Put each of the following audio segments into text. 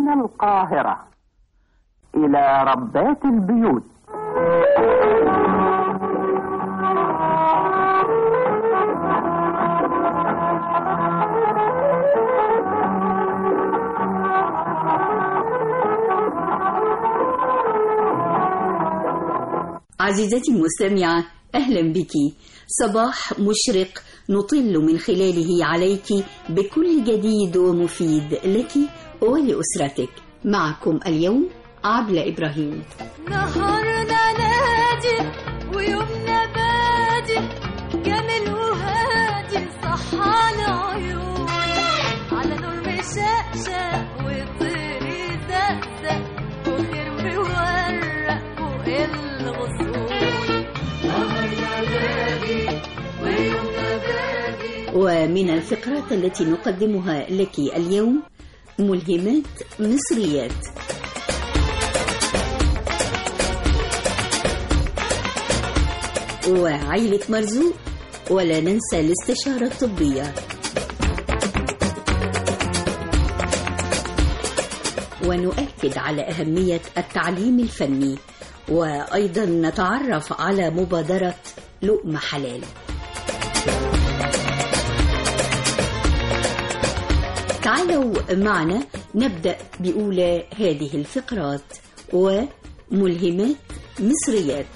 من القاهرة إلى ربات البيوت عزيزتي المستمعة أهلا بك صباح مشرق نطل من خلاله عليك بكل جديد ومفيد لك ولأسرتك معكم اليوم عبلة إبراهيم نهارنا نادي ويومنا بادي جميل وهادي صح العيون على نور مشقشق وطير يزقزق وخير مورق فوق الغصون نهارنا بادي ويومنا بادي ومن الفقرات التي نقدمها لك اليوم ملهمات مصريات وعيلة مرزوق ولا ننسى الاستشارة الطبية ونؤكد على أهمية التعليم الفني وأيضا نتعرف على مبادرة لقمة حلال تعالوا معنا نبدأ بأولى هذه الفقرات وملهمات مصريات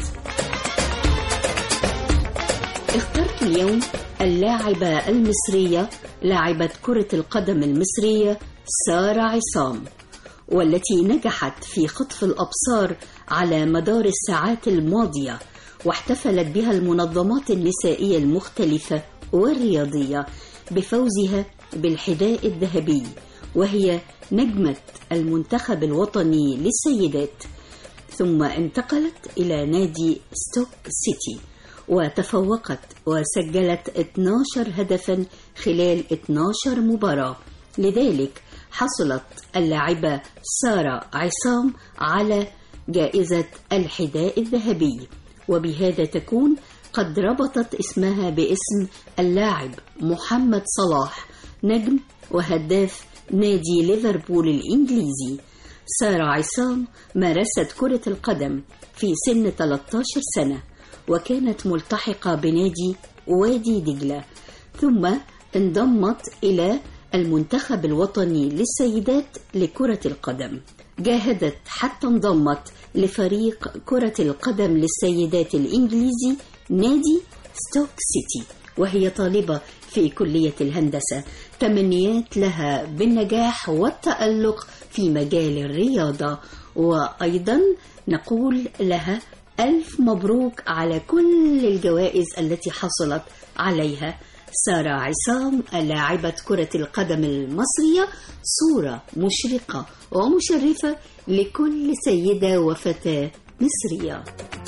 اخترت اليوم اللاعبة المصرية لاعبة كرة القدم المصرية سارة عصام والتي نجحت في خطف الأبصار على مدار الساعات الماضية واحتفلت بها المنظمات النسائية المختلفة والرياضية بفوزها بالحذاء الذهبي وهي نجمة المنتخب الوطني للسيدات ثم انتقلت إلى نادي ستوك سيتي وتفوقت وسجلت 12 هدفا خلال 12 مباراة لذلك حصلت اللاعبة سارة عصام على جائزة الحذاء الذهبي وبهذا تكون قد ربطت اسمها باسم اللاعب محمد صلاح نجم وهداف نادي ليفربول الإنجليزي سارة عصام مارست كرة القدم في سن 13 سنة وكانت ملتحقة بنادي وادي دجلة ثم انضمت إلى المنتخب الوطني للسيدات لكرة القدم جاهدت حتى انضمت لفريق كرة القدم للسيدات الإنجليزي نادي ستوك سيتي وهي طالبة في كلية الهندسة تمنيات لها بالنجاح والتألق في مجال الرياضة وأيضا نقول لها ألف مبروك على كل الجوائز التي حصلت عليها سارة عصام لاعبة كرة القدم المصرية صورة مشرقة ومشرفة لكل سيدة وفتاة مصرية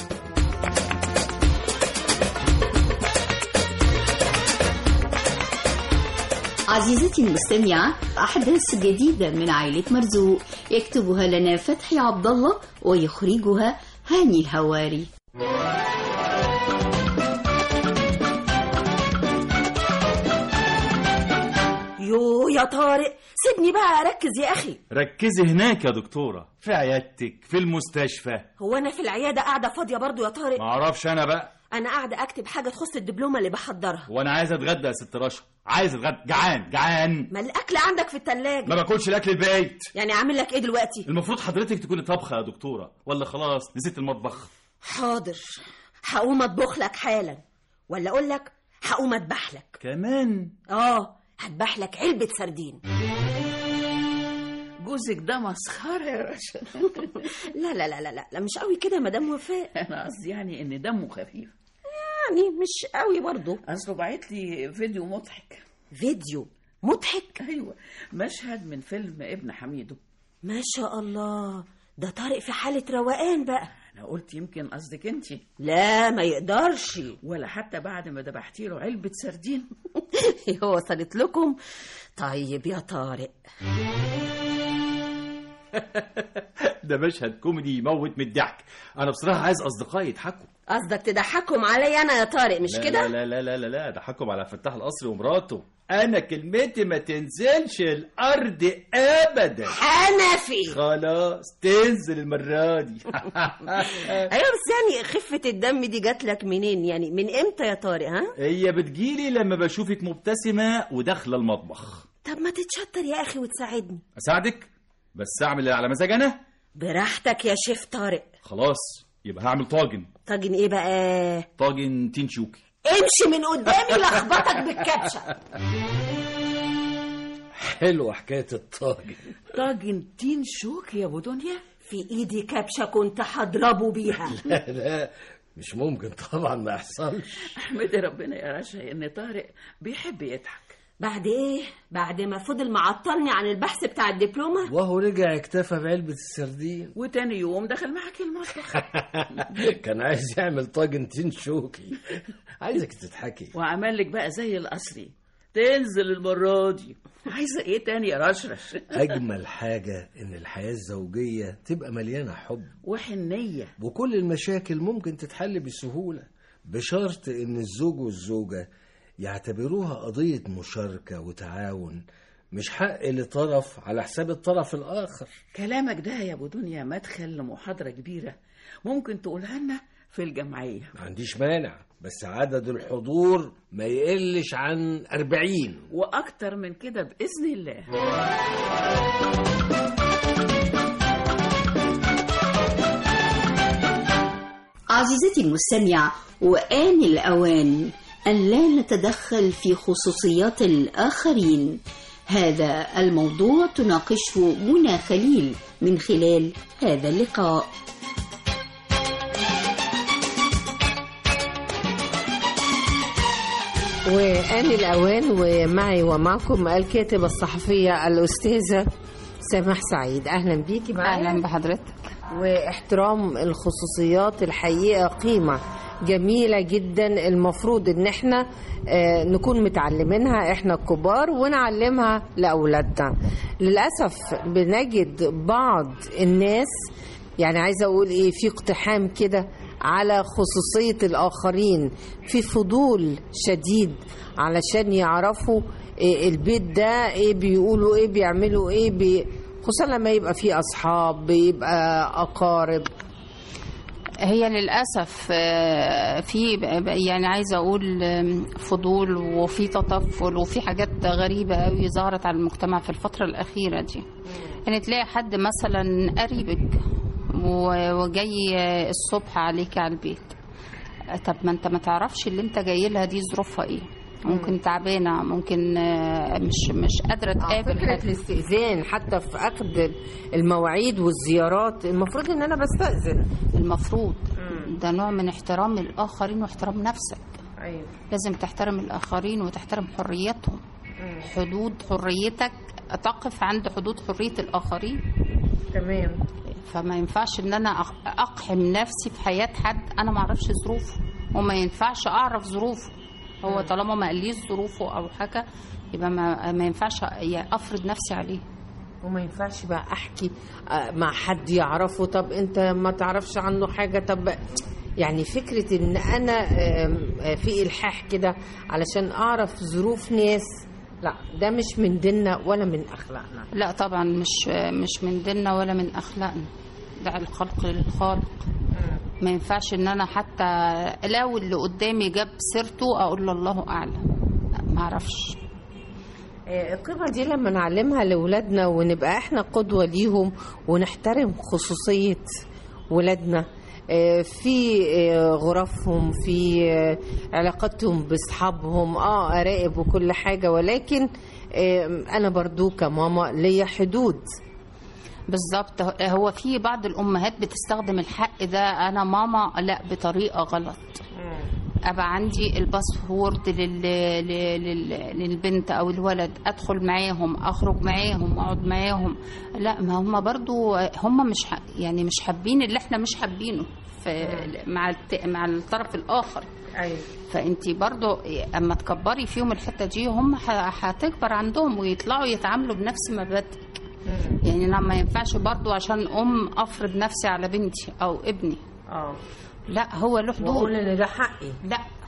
عزيزتي المستمعة أحداث جديدة من عائلة مرزوق يكتبها لنا فتحي عبد الله ويخرجها هاني الهواري يو يا طارق سيبني بقى اركز يا اخي ركزي هناك يا دكتورة في عيادتك في المستشفى هو انا في العياده قاعده فاضيه برضو يا طارق ما اعرفش انا بقى انا قاعده اكتب حاجه تخص الدبلومه اللي بحضرها وانا عايز اتغدى يا ست رشا عايز اتغدى جعان جعان ما الاكل عندك في التلاجة ما باكلش الاكل البيت يعني اعمل لك ايه دلوقتي المفروض حضرتك تكوني طبخه يا دكتوره ولا خلاص نسيت المطبخ حاضر هقوم اطبخ لك حالا ولا اقول لك هقوم اذبح لك كمان اه هذبح لك علبه سردين جوزك ده مسخرة يا رشا لا لا لا لا لا, لا مش قوي كده يا مدام وفاء أنا قصدي يعني إن دمه خفيف يعني مش قوي برضو أصله بعت لي فيديو مضحك فيديو مضحك أيوة مشهد من فيلم ابن حميدو ما شاء الله ده طارق في حالة روقان بقى أنا قلت يمكن قصدك أنت لا ما يقدرش ولا حتى بعد ما ذبحتي له علبة سردين هو وصلت لكم طيب يا طارق ده مشهد كوميدي يموت من الضحك انا بصراحه عايز اصدقائي يضحكوا قصدك تضحكهم عليا انا يا طارق مش لا كده لا لا لا لا لا ضحكهم على فتاح القصري ومراته انا كلمتي ما تنزلش الارض ابدا حنفي خلاص تنزل المره دي ايوه بس يعني خفه الدم دي جات لك منين يعني من امتى يا طارق ها هي بتجيلي لما بشوفك مبتسمه وداخله المطبخ طب ما تتشطر يا اخي وتساعدني اساعدك بس اعمل اللي على مزاج انا براحتك يا شيف طارق خلاص يبقى هعمل طاجن طاجن ايه بقى طاجن تين شوكي امشي من قدامي لخبطك بالكبشه حلوة حكاية الطاجن طاجن تين شوك يا ابو دنيا في ايدي كبشه كنت هضربه بيها لا لا مش ممكن طبعا ما يحصلش احمدي ربنا يا رشا ان طارق بيحب يضحك بعد ايه بعد ما فضل معطلني عن البحث بتاع الدبلومه وهو رجع اكتفى بعلبة السردين وتاني يوم دخل معاك المطبخ كان عايز يعمل طاجن تين شوكي عايزك تضحكي وعمل لك بقى زي القصري تنزل المرة دي عايزة ايه تاني يا رشرش أجمل حاجة إن الحياة الزوجية تبقى مليانة حب وحنية وكل المشاكل ممكن تتحل بسهولة بشرط إن الزوج والزوجة يعتبروها قضية مشاركة وتعاون مش حق لطرف على حساب الطرف الآخر كلامك ده يا ابو دنيا مدخل لمحاضرة كبيرة ممكن تقولها لنا في الجمعية ما عنديش مانع بس عدد الحضور ما يقلش عن أربعين واكتر من كده باذن الله عزيزتي المستمع وآن الأوان أن لا نتدخل في خصوصيات الآخرين هذا الموضوع تناقشه منى خليل من خلال هذا اللقاء وآن الأوان ومعي ومعكم الكاتبة الصحفية الأستاذة سماح سعيد أهلا بيكي معايا اهلا بحضرتك واحترام الخصوصيات الحقيقة قيمة جميلة جدا المفروض ان احنا آه، نكون متعلمينها احنا الكبار ونعلمها لأولادنا للأسف بنجد بعض الناس يعني عايزة اقول ايه في اقتحام كده على خصوصية الآخرين في فضول شديد علشان يعرفوا إيه البيت ده ايه بيقولوا ايه بيعملوا ايه بي خصوصا لما يبقى في أصحاب بيبقى أقارب هي للأسف آه، في ب- يعني عايزة أقول آم، فضول وفي تطفل وفي حاجات غريبة قوي ظهرت على المجتمع في الفترة الأخيرة دي يعني تلاقي حد مثلا قريبك و- وجاي الصبح عليك على البيت طب ما انت ما تعرفش اللي انت جاي لها دي ظروفها ايه ممكن تعبانة ممكن آه، مش مش قادرة تقابل فكرة حد الاستئذان حتى في أخذ المواعيد والزيارات المفروض إن أنا بستأذن المفروض ده نوع من احترام الآخرين واحترام نفسك أيوه لازم تحترم الآخرين وتحترم حريتهم حدود حريتك تقف عند حدود حرية الآخرين تمام فما ينفعش ان انا أق- اقحم نفسي في حياة حد انا ما اعرفش ظروفه وما ينفعش اعرف ظروفه هو طالما ما قاليش ظروفه او حاجة يبقى ما, ما ينفعش يعني افرض نفسي عليه وما ينفعش بقى احكي آه، مع حد يعرفه طب انت ما تعرفش عنه حاجه طب يعني فكره ان انا آم، آه، في الحاح كده علشان اعرف ظروف ناس لا ده مش من ديننا ولا من اخلاقنا لا طبعا مش مش من ديننا ولا من اخلاقنا دع الخلق للخالق ما ينفعش ان انا حتى لو اللي قدامي جاب سيرته اقول له الله اعلم ما اعرفش آه، القيمة دي لما نعلمها لأولادنا ونبقى احنا قدوة ليهم ونحترم خصوصية ولادنا آه، في آه، غرفهم في آه، علاقتهم بأصحابهم اه أراقب وكل حاجة ولكن آه، أنا برضو كماما ليا حدود بالظبط هو في بعض الامهات بتستخدم الحق ده انا ماما لا بطريقه غلط ابقى عندي الباسورد لل... لل... لل... للبنت او الولد ادخل معاهم اخرج معاهم اقعد معاهم لا ما هم برضو هم مش ح... يعني مش حابين اللي احنا مش حابينه في مع الت... مع الطرف الاخر أيوة. فانت برضو اما تكبري فيهم الحته دي هم ه- هتكبر عندهم ويطلعوا يتعاملوا بنفس مبادئك يعني انا ما ينفعش برضو عشان ام افرض نفسي على بنتي او ابني اه لا هو له حدود وأقول إن ده حقي لا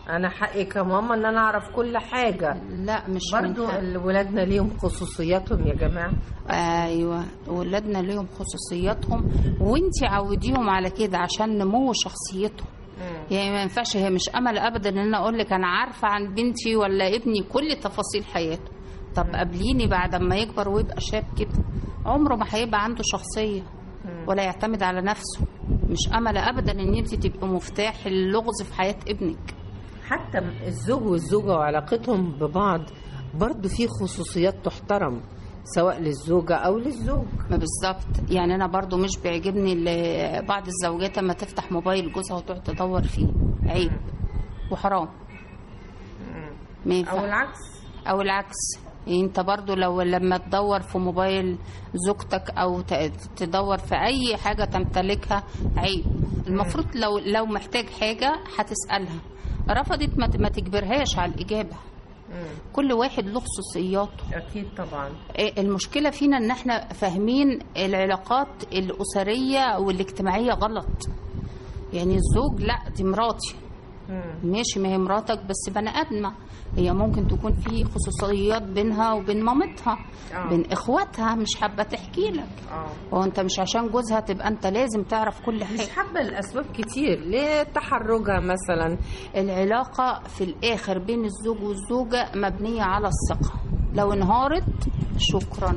انا حقي كماما ان انا اعرف كل حاجه لا مش برضو من حق. ال- ولادنا ليهم خصوصياتهم يا جماعه ايوه ولادنا ليهم خصوصياتهم وانتي عوديهم على كده عشان نمو شخصيتهم يعني ما ينفعش هي مش امل ابدا ان انا اقول لك انا عارفه عن بنتي ولا ابني كل تفاصيل حياته طب قابليني بعد ما يكبر ويبقى شاب كده عمره ما هيبقى عنده شخصيه ولا يعتمد على نفسه مش امل ابدا ان انت تبقي مفتاح اللغز في حياه ابنك حتى الزوج والزوجه وعلاقتهم ببعض برضو في خصوصيات تحترم سواء للزوجه او للزوج ما بالظبط يعني انا برضو مش بيعجبني ال- بعض الزوجات لما تفتح موبايل جوزها وتقعد تدور فيه عيب وحرام ما ينفع. او العكس او العكس يعني انت برضو لو لما تدور في موبايل زوجتك او ت- تدور في اي حاجة تمتلكها عيب المفروض لو لو محتاج حاجة هتسألها رفضت ما ت- ما تجبرهاش على الإجابة كل واحد له خصوصياته اكيد طبعا إيه المشكلة فينا ان احنا فاهمين العلاقات الأسرية والاجتماعية غلط يعني الزوج لا دي مراتي ماشي ما هي مراتك بس بني ادمه هي ممكن تكون في خصوصيات بينها وبين مامتها آه. بين اخواتها مش حابه تحكي لك اه هو انت مش عشان جوزها تبقى انت لازم تعرف كل مش حاجه حابه الاسباب كتير ليه تحرجها مثلا العلاقه في الاخر بين الزوج والزوجه مبنيه على الثقه لو انهارت شكرا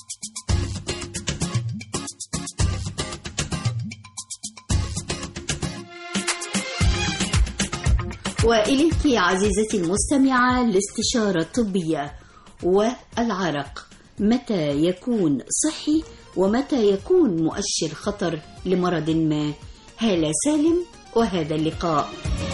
وإليك عزيزتي المستمعة الاستشارة الطبية والعرق متى يكون صحي ومتى يكون مؤشر خطر لمرض ما هالة سالم وهذا اللقاء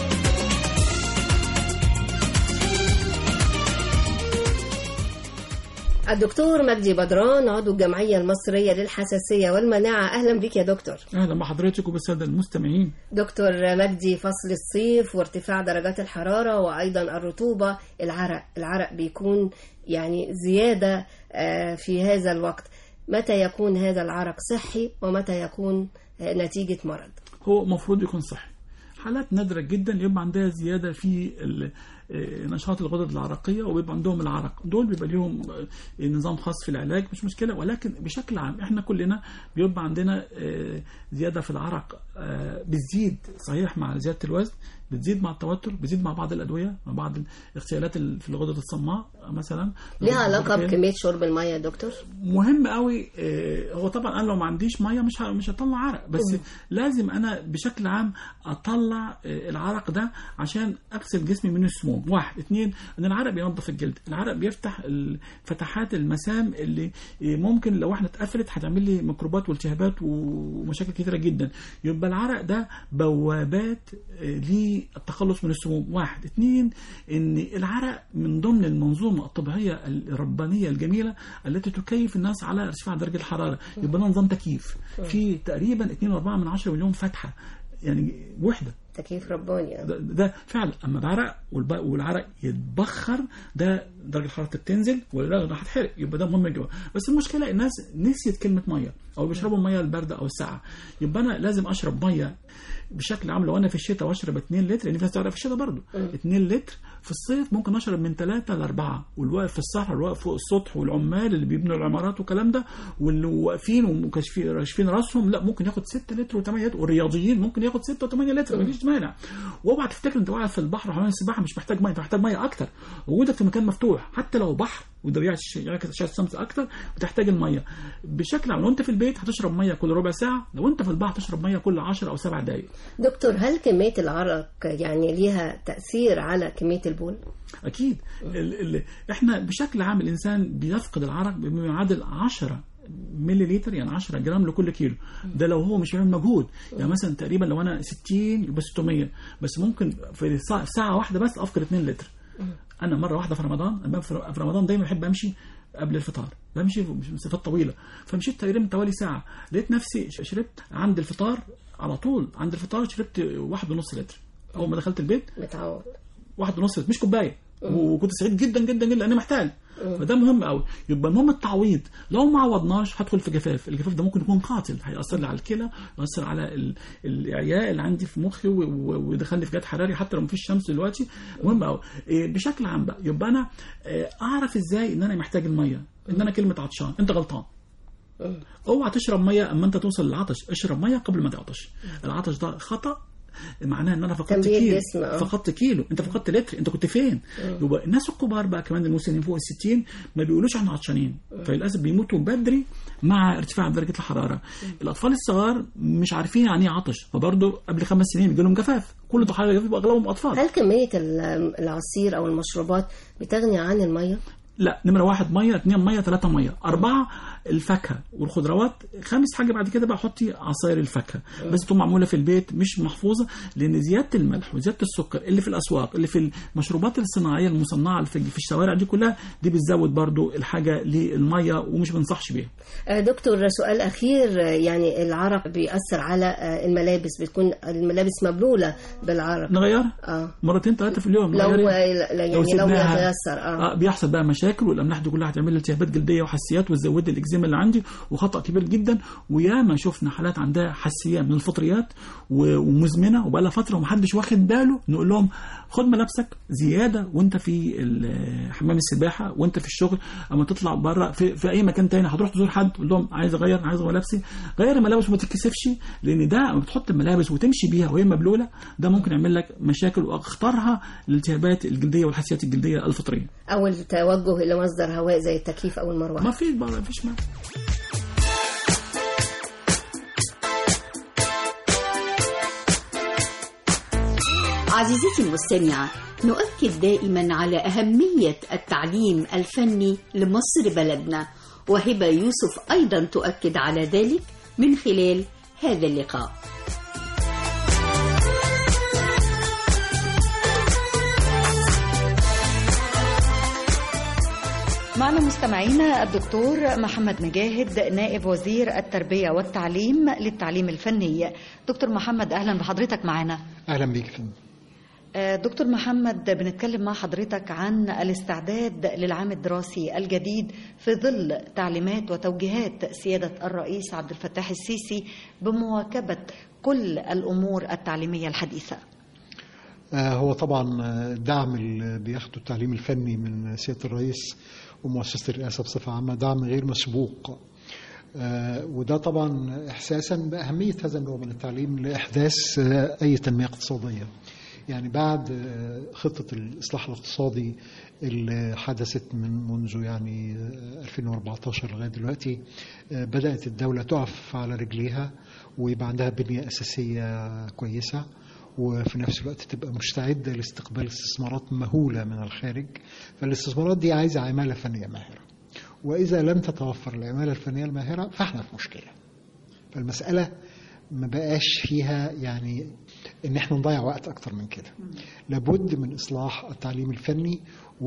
الدكتور مجدي بدران عضو الجمعية المصرية للحساسية والمناعة أهلا بك يا دكتور اهلا بحضرتك وبالساده المستمعين دكتور مجدي فصل الصيف وارتفاع درجات الحرارة وأيضا الرطوبة العرق العرق بيكون يعني زيادة آه، في هذا الوقت متى يكون هذا العرق صحي ومتى يكون آه، نتيجة مرض هو المفروض يكون صحي حالات نادرة جدا يبقى عندها زيادة في ال- آه، نشاط الغدد العرقية وبيبقى عندهم العرق دول بيبقى ليهم آه، نظام خاص في العلاج مش مشكلة ولكن بشكل عام احنا كلنا بيبقى عندنا آه، زيادة في العرق آه، بتزيد صحيح مع زيادة الوزن بتزيد مع التوتر بتزيد مع بعض الأدوية مع بعض الاغتيالات ال- في الغدد الصماء مثلا ليها علاقة بكمية شرب المية يا دكتور مهم قوي آه، هو طبعا انا لو ما عنديش ميه مش ه- مش هطلع عرق بس مم. لازم انا بشكل عام اطلع آه، العرق ده عشان اغسل جسمي من السموم واحد اثنين ان العرق بينظف الجلد العرق بيفتح ال- فتحات المسام اللي آه، ممكن لو احنا اتقفلت هتعمل لي ميكروبات والتهابات ومشاكل كتيره جدا يبقى العرق ده بوابات آه، للتخلص من السموم واحد اثنين ان العرق من ضمن المنظومه الطبيعيه الربانيه الجميله التي تكيف الناس على ارتفاع درجه الحراره يبقى ده نظام تكييف في تقريبا 2.4 من 10 مليون فتحه يعني وحده تكييف رباني ده, ده فعلا اما بعرق والب- والعرق يتبخر ده درجه الحراره بتنزل والرغد هتحرق يبقى ده مهم جدا بس المشكله الناس نسيت كلمه ميه او بيشربوا الميه البارده او الساقعه يبقى انا لازم اشرب ميه بشكل عام لو انا في الشتاء واشرب 2 لتر لان في ناس تعرف في الشتاء برضه 2 لتر في الصيف ممكن اشرب من 3 ل 4 والواقف في الصحراء الواقف فوق السطح والعمال اللي بيبنوا العمارات والكلام ده واللي واقفين وكاشفين راشفين راسهم لا ممكن ياخد 6 لتر و8 لتر والرياضيين ممكن ياخد 6 و8 لتر مفيش مانع واوعى تفتكر انت قاعد في البحر وحمام السباحه مش محتاج ميه انت محتاج ميه اكتر وجودك في مكان مفتوح حتى لو بحر وده بيعكس يعكس اشعه الشمس اكتر بتحتاج الميه بشكل عام لو انت في البيت هتشرب ميه كل ربع ساعه لو انت في البحر هتشرب ميه كل 10 او 7 دقائق دكتور هل كمية العرق يعني ليها تأثير على كمية البول؟ اكيد ال ال احنا بشكل عام الانسان بيفقد العرق بما يعادل 10 ملي لتر يعني 10 جرام لكل كيلو ده لو هو مش بيعمل مجهود يعني مثلا تقريبا لو انا 60 يبقى 600 بس ممكن في ساعة, ساعة واحدة بس افقد 2 لتر انا مره واحده في رمضان أنا في في رمضان دايما بحب امشي قبل الفطار بمشي مسافات طويله فمشيت تقريبا حوالي ساعه لقيت نفسي ش- شربت عند الفطار على طول عند الفطار شربت واحد ونص لتر اول ما دخلت البيت متعود واحد ونص لتر مش كوبايه وكنت سعيد جدا جدا جدا لاني محتاج فده مهم قوي يبقى المهم التعويض لو ما عوضناش هدخل في جفاف الجفاف ده ممكن يكون قاتل هيأثر لي على الكلى ويأثر على ال- الاعياء اللي عندي في مخي و- و- ويدخلني في جهاد حراري حتى لو مفيش شمس دلوقتي مهم قوي إيه، بشكل عام بقى يبقى انا آه، اعرف ازاي ان انا محتاج الميه ان انا كلمه عطشان انت غلطان اوعى تشرب ميه اما انت توصل للعطش اشرب ميه قبل ما تعطش العطش ده خطا معناه ان انا فقدت تنبيه كيلو الجسم، آه. فقدت كيلو انت فقدت لتر انت كنت فين يبقى الناس الكبار بقى كمان المسنين فوق الستين ما بيقولوش احنا عطشانين فللاسف بيموتوا بدري مع ارتفاع درجه الحراره الاطفال الصغار مش عارفين يعني ايه عطش فبرضه قبل خمس سنين بيجي لهم جفاف كل ضحايا الجفاف اغلبهم اطفال هل كمية ال- العصير أو المشروبات بتغني عن المية؟ لا نمرة واحد مية اتنين مية ثلاثة مية أربعة الفاكهة والخضروات خامس حاجة بعد كده بقى حطي عصاير الفاكهة بس تكون معمولة في البيت مش محفوظة لأن زيادة الملح وزيادة السكر اللي في الأسواق اللي في المشروبات الصناعية المصنعة في في الشوارع دي كلها دي بتزود برضو الحاجة للمية ومش بنصحش بيها آه، دكتور سؤال أخير آه، يعني العرق بيأثر على آه، الملابس بتكون الملابس مبلولة بالعرق نغيرها اه مرتين ثلاثة في اليوم لو نغيرها. يعني لو سيبناها- يتيسر اه آه بيحصل بقى مشاكل والاملاح دي كلها هتعمل لي التهابات جلديه وحساسيات وتزود لي الاكزيما اللي عندي وخطا كبير جدا وياما شفنا حالات عندها حساسيه من الفطريات و- ومزمنه وبقى لها فتره ومحدش واخد باله نقول لهم خد ملابسك زياده وانت في ال- حمام السباحه وانت في الشغل اما تطلع بره في, في اي مكان تاني هتروح تزور حد تقول لهم عايز اغير عايز اغير ملابسي غير الملابس وما تتكسفش لان ده لما بتحط الملابس وتمشي بيها وهي مبلوله ده ممكن يعمل لك مشاكل واخطرها الالتهابات الجلديه والحساسيات الجلديه الفطريه أو التوجه إلى مصدر هواء زي التكييف أو المروحة ما فيش بقى ما فيش ما عزيزتي المستمعة نؤكد دائما على أهمية التعليم الفني لمصر بلدنا وهبة يوسف أيضا تؤكد على ذلك من خلال هذا اللقاء معنا مستمعينا الدكتور محمد مجاهد نائب وزير التربية والتعليم للتعليم الفني دكتور محمد أهلا بحضرتك معنا اهلا بيك يا فندم آه، دكتور محمد بنتكلم مع حضرتك عن الاستعداد للعام الدراسي الجديد في ظل تعليمات وتوجيهات سيادة الرئيس عبد الفتاح السيسي بمواكبة كل الأمور التعليمية الحديثة آه، هو طبعا آه، الدعم اللي بياخده التعليم الفني من سياده الرئيس ومؤسسه الرئاسه بصفه عامه دعم غير مسبوق آه، وده طبعا احساسا باهميه هذا النوع من التعليم لاحداث آه، اي تنميه اقتصاديه يعني بعد آه، خطه الاصلاح الاقتصادي اللي حدثت من منذ يعني آه، 2014 لغايه دلوقتي آه، بدات الدوله تقف على رجليها ويبقى عندها بنيه اساسيه كويسه وفي نفس الوقت تبقى مستعدة لاستقبال استثمارات مهولة من الخارج فالاستثمارات دي عايزة عمالة فنية ماهرة وإذا لم تتوفر العمالة الفنية الماهرة فإحنا في مشكلة فالمسألة ما بقاش فيها يعني ان احنا نضيع وقت اكتر من كده لابد من اصلاح التعليم الفني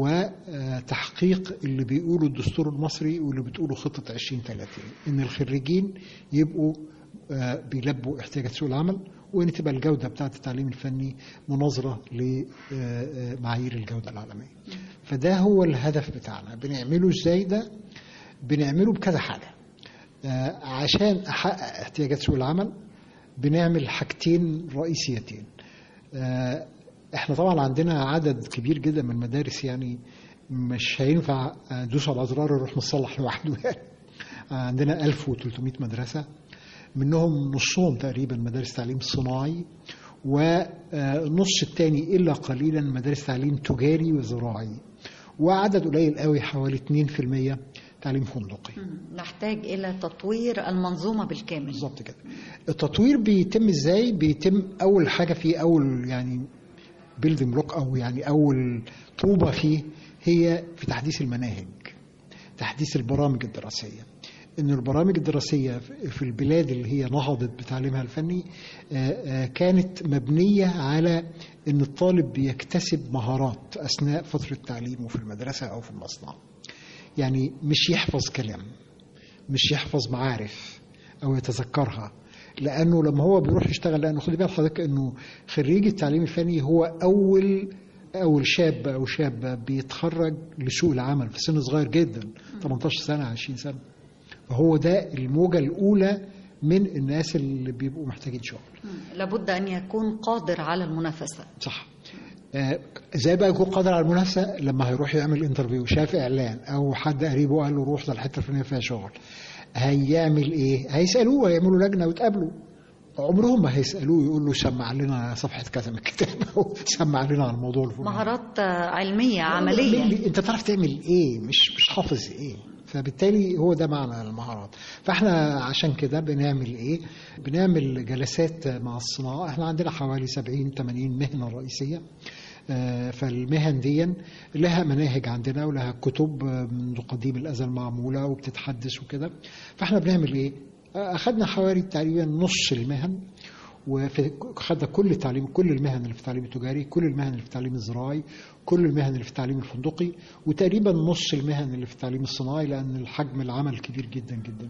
وتحقيق اللي بيقوله الدستور المصري واللي بتقوله خطة 2030 ان الخريجين يبقوا آه، بيلبوا احتياجات سوق العمل وان تبقى الجوده بتاعه التعليم الفني مناظره لمعايير الجوده العالميه. فده هو الهدف بتاعنا بنعمله ازاي ده؟ بنعمله بكذا حاجه. آه، عشان احقق احتياجات سوق العمل بنعمل حاجتين رئيسيتين. آه، احنا طبعا عندنا عدد كبير جدا من المدارس يعني مش هينفع ندوس على الازرار ونروح نصلح لوحده يعني. عندنا 1300 مدرسه منهم نصهم تقريبا مدارس تعليم صناعي والنص الثاني الا قليلا مدارس تعليم تجاري وزراعي وعدد قليل قوي حوالي 2% تعليم فندقي نحتاج إلى تطوير المنظومة بالكامل بالظبط كده التطوير بيتم ازاي بيتم اول حاجه فيه اول يعني بيلدنج بلوك او يعني اول طوبه فيه هي في تحديث المناهج تحديث البرامج الدراسيه ان البرامج الدراسيه في البلاد اللي هي نهضت بتعليمها الفني آه، آه، كانت مبنيه على ان الطالب بيكتسب مهارات اثناء فتره تعليمه في المدرسه او في المصنع يعني مش يحفظ كلام مش يحفظ معارف او يتذكرها لانه لما هو بيروح يشتغل لانه خدي بال حضرتك انه خريج التعليم الفني هو اول اول شاب او شابه بيتخرج لسوق العمل في سن صغير جدا 18 سنه 20 سنه فهو ده الموجه الاولى من الناس اللي بيبقوا محتاجين شغل لابد أن يكون قادر على المنافسة صح آه، ازاي بقى يكون قادر على المنافسه لما هيروح يعمل انترفيو شاف اعلان او حد قريبه قال له روح ده الحته الفلانيه فيها شغل هيعمل ايه هيسالوه هيعملوا لجنه ويتقابلوا عمرهم ما هيسالوه يقول له سمع لنا صفحه كذا من الكتاب او سمع لنا عن الموضوع الفلاني مهارات علمية عملية اللي انت تعرف تعمل ايه مش مش حافظ ايه فبالتالي هو ده معنى المهارات فاحنا عشان كده بنعمل ايه بنعمل جلسات مع الصناعه احنا عندنا حوالي 70 80 مهنه رئيسيه آه، فالمهن دي لها مناهج عندنا ولها كتب آه، منذ قديم الازل معموله وبتتحدث وكده فاحنا بنعمل ايه آه، اخذنا حوالي تقريبا نص المهن وخدنا كل التعليم كل المهن اللي في التعليم التجاري كل المهن اللي في التعليم الزراعي كل المهن اللي في التعليم الفندقي وتقريبا نص المهن اللي في التعليم الصناعي لان الحجم العمل كبير جدا جدا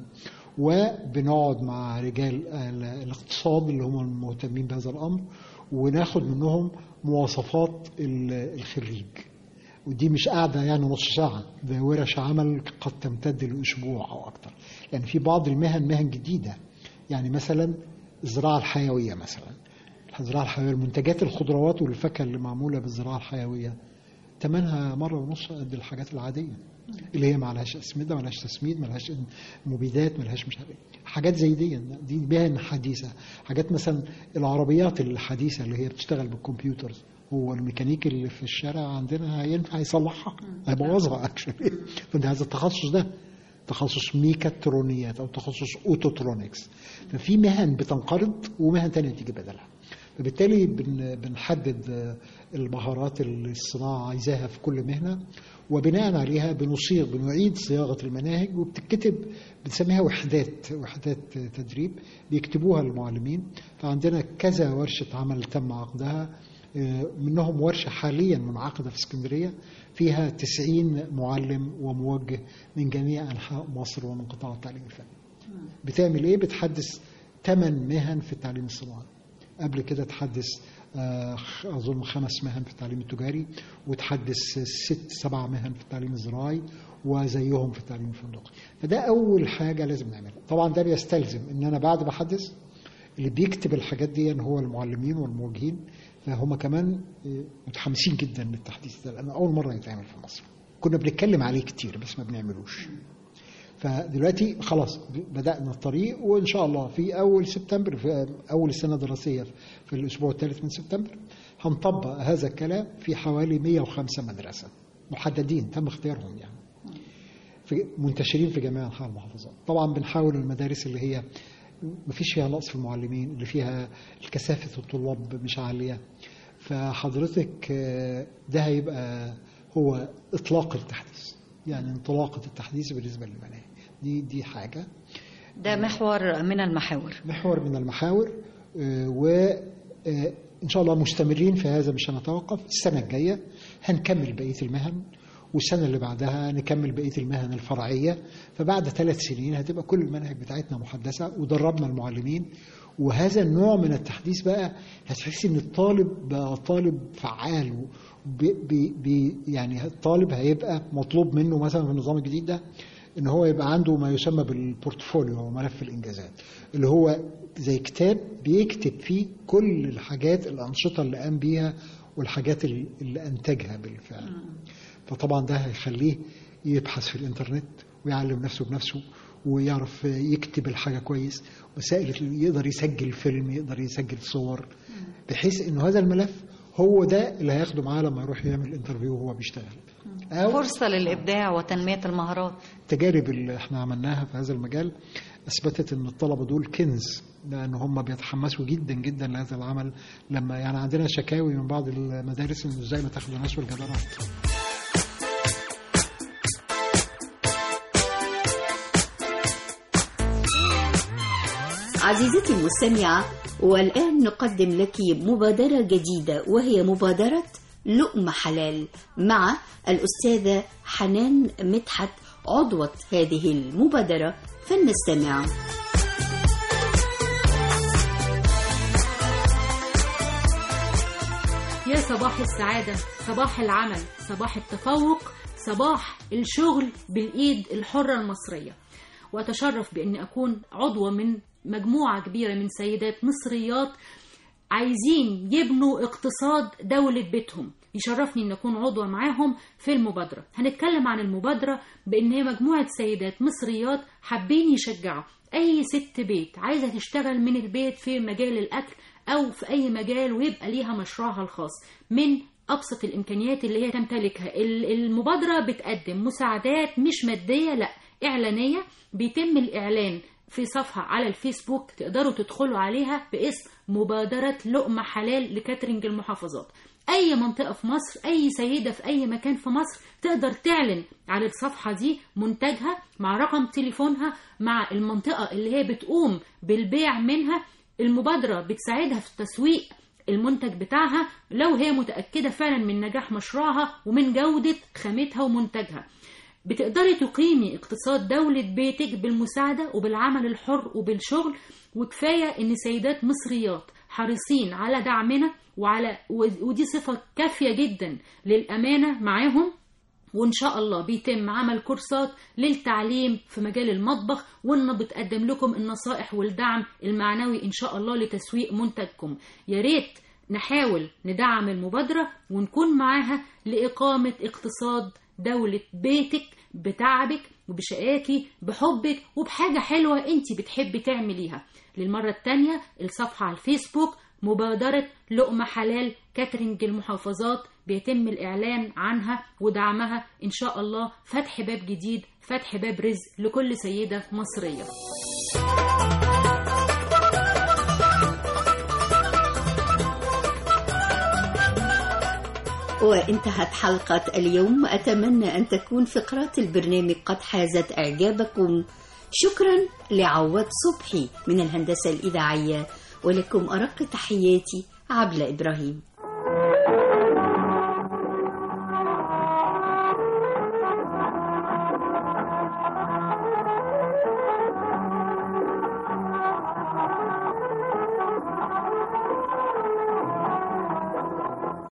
وبنقعد مع رجال ال- الاقتصاد اللي هم المهتمين بهذا الامر وناخد منهم مواصفات ال- الخريج ودي مش قاعدة يعني نص ساعة ده ورش عمل قد تمتد لأسبوع أو أكتر يعني في بعض المهن مهن جديدة يعني مثلا الزراعة الحيوية مثلا الزراعة الحيوية المنتجات الخضروات والفاكهة اللي معمولة بالزراعة الحيوية ثمنها مرة ونص قد الحاجات العادية اللي هي ما لهاش اسمده ما لهاش تسميد ما لهاش مبيدات ما لهاش مش عارف إيه. حاجات زي دي دي مهن حديثه حاجات مثلا العربيات الحديثه اللي هي بتشتغل بالكمبيوترز هو الميكانيكي اللي في الشارع عندنا هينفع يصلحها هيبوظها اكشلي فده هذا التخصص ده تخصص ميكاترونيات او تخصص اوتوترونكس ففي مهن بتنقرض ومهن تانية بتيجي بدلها فبالتالي بن- بنحدد آه، المهارات اللي الصناعة عايزاها في كل مهنة وبناء عليها بنصيغ بنعيد صياغة المناهج وبتتكتب بنسميها وحدات وحدات تدريب بيكتبوها المعلمين فعندنا كذا ورشة عمل تم عقدها آه، منهم ورشة حاليا منعقدة في اسكندرية فيها 90 معلم وموجه من جميع أنحاء مصر ومن قطاع التعليم الفني بتعمل ايه بتحدث ثمان مهن في التعليم الصناعي قبل كده تحدث آه، اظن خمس مهن في التعليم التجاري وتحدث ست سبع مهن في التعليم الزراعي وزيهم في التعليم الفندقي فده اول حاجه لازم نعملها طبعا ده بيستلزم ان انا بعد ما احدث اللي بيكتب الحاجات دي هو المعلمين والموجهين فهم كمان آه، متحمسين جدا للتحديث ده لانه اول مره يتعمل في مصر كنا بنتكلم عليه كتير بس ما بنعملوش فدلوقتي خلاص بدأنا الطريق وإن شاء الله في أول سبتمبر في أول السنة الدراسية في الأسبوع الثالث من سبتمبر هنطبق هذا الكلام في حوالي 105 مدرسة محددين تم اختيارهم يعني في منتشرين في جميع أنحاء المحافظات طبعا بنحاول المدارس اللي هي ما فيش فيها نقص في المعلمين اللي فيها كثافة الطلاب مش عالية فحضرتك آه، ده هيبقى هو إطلاق التحديث يعني انطلاقة التحديث بالنسبة للمناهج دي دي حاجة ده محور من المحاور محور من المحاور وإن شاء الله مستمرين في هذا مش هنتوقف السنة الجاية هنكمل بقية المهن والسنة اللي بعدها نكمل بقية المهن الفرعية فبعد ثلاث سنين هتبقى كل المناهج بتاعتنا محدثة ودربنا المعلمين وهذا النوع من التحديث بقى هتحس ان الطالب بقى طالب فعال بي بي بي يعني الطالب هيبقى مطلوب منه مثلا في النظام الجديد ده ان هو يبقى عنده ما يسمى بالبورتفوليو او ملف الانجازات اللي هو زي كتاب بيكتب فيه كل الحاجات الانشطه اللي قام بيها والحاجات اللي اللي انتجها بالفعل فطبعا ده هيخليه يبحث في الانترنت ويعلم نفسه بنفسه ويعرف يكتب الحاجه كويس وسائل يقدر يسجل فيلم يقدر يسجل صور بحيث انه هذا الملف هو ده اللي هياخده معاه لما يروح يعمل انترفيو وهو بيشتغل فرصة للإبداع وتنمية المهارات التجارب اللي احنا عملناها في هذا المجال اثبتت ان الطلبه دول كنز لان هم بيتحمسوا جدا جدا لهذا العمل لما يعني عندنا شكاوي من بعض المدارس انه ازاي ما تاخدوا ناس والجدارات عزيزتي المستمعة والآن نقدم لك مبادرة جديدة وهي مبادرة لقمة حلال مع الأستاذة حنان مدحت عضوة هذه المبادرة فلنستمع يا صباح السعادة صباح العمل صباح التفوق صباح الشغل بالإيد الحرة المصرية وأتشرف بأني أكون عضوة من مجموعة كبيرة من سيدات مصريات عايزين يبنوا اقتصاد دولة بيتهم يشرفني ان اكون عضوة معاهم في المبادرة هنتكلم عن المبادرة بان هي مجموعة سيدات مصريات حابين يشجعوا اي ست بيت عايزة تشتغل من البيت في مجال الاكل او في اي مجال ويبقى ليها مشروعها الخاص من ابسط الامكانيات اللي هي تمتلكها ال- المبادرة بتقدم مساعدات مش مادية لا اعلانية بيتم الاعلان في صفحة على الفيسبوك تقدروا تدخلوا عليها باسم مبادرة لقمة حلال لكاترينج المحافظات أي منطقة في مصر أي سيدة في أي مكان في مصر تقدر تعلن على الصفحة دي منتجها مع رقم تليفونها مع المنطقة اللي هي بتقوم بالبيع منها المبادرة بتساعدها في التسويق المنتج بتاعها لو هي متأكدة فعلا من نجاح مشروعها ومن جودة خامتها ومنتجها بتقدري تقيمي اقتصاد دولة بيتك بالمساعدة وبالعمل الحر وبالشغل وكفاية ان سيدات مصريات حريصين على دعمنا وعلى ودي صفة كافية جدا للأمانة معاهم وإن شاء الله بيتم عمل كورسات للتعليم في مجال المطبخ وإن بتقدم لكم النصائح والدعم المعنوي إن شاء الله لتسويق منتجكم يا ريت نحاول ندعم المبادرة ونكون معاها لإقامة اقتصاد دولة بيتك بتعبك وبشقاكي بحبك وبحاجة حلوة انت بتحبي تعمليها للمرة التانية الصفحة على الفيسبوك مبادرة لقمة حلال كاترينج المحافظات بيتم الإعلان عنها ودعمها إن شاء الله فتح باب جديد فتح باب رزق لكل سيدة مصرية وانتهت حلقة اليوم أتمنى أن تكون فقرات البرنامج قد حازت إعجابكم شكرا لعواد صبحي من الهندسة الإذاعية ولكم أرق تحياتي عبلة إبراهيم